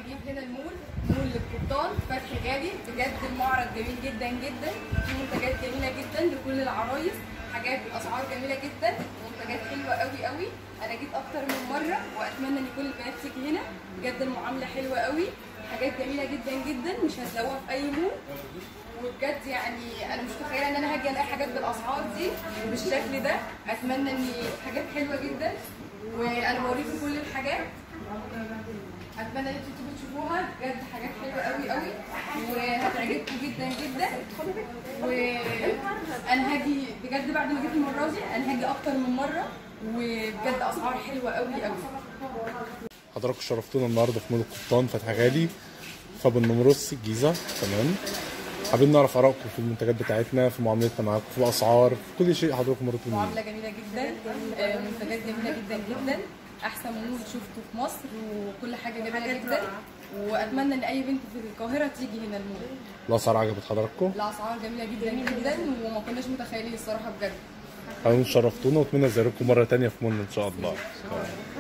اجيب هنا المول مول القبطان فتح غالي بجد المعرض جميل جدا جدا في منتجات جميله جدا لكل العرايس حاجات باسعار جميله جدا منتجات حلوه قوي قوي انا جيت اكتر من مره واتمنى ان كل البنات تيجي هنا بجد المعامله حلوه قوي حاجات جميله جدا جدا مش هتلاقوها في اي مول وبجد يعني انا مش متخيله ان انا هاجي الاقي حاجات بالاسعار دي وبالشكل ده اتمنى ان حاجات حلوه جدا وانا بوريكم كل الحاجات اتمنى ان انتوا تيجوا تشوفوها بجد حاجات حلوه قوي قوي وهتعجبكم جدا جدا وانا هاجي بجد بعد ما جيت المره دي انا هاجي اكتر من مره وبجد اسعار حلوه قوي قوي حضراتكم شرفتونا النهارده في مول القبطان فتح غالي فابو النمرس الجيزه تمام حابين نعرف ارائكم في المنتجات بتاعتنا في معاملتنا معاكم في الاسعار في كل شيء حضراتكم مرتوا بيه معامله جميله جدا آه، منتجات جميله جدا جدا احسن مول شفته في مصر وكل حاجه جميله جدا واتمنى ان اي بنت في القاهره تيجي هنا المول الاسعار عجبت حضراتكم الاسعار جميله جدا جدا وما كناش متخيلين الصراحه بجد حابين شرفتونا واتمنى ازوركم مره تانية في مولنا ان شاء الله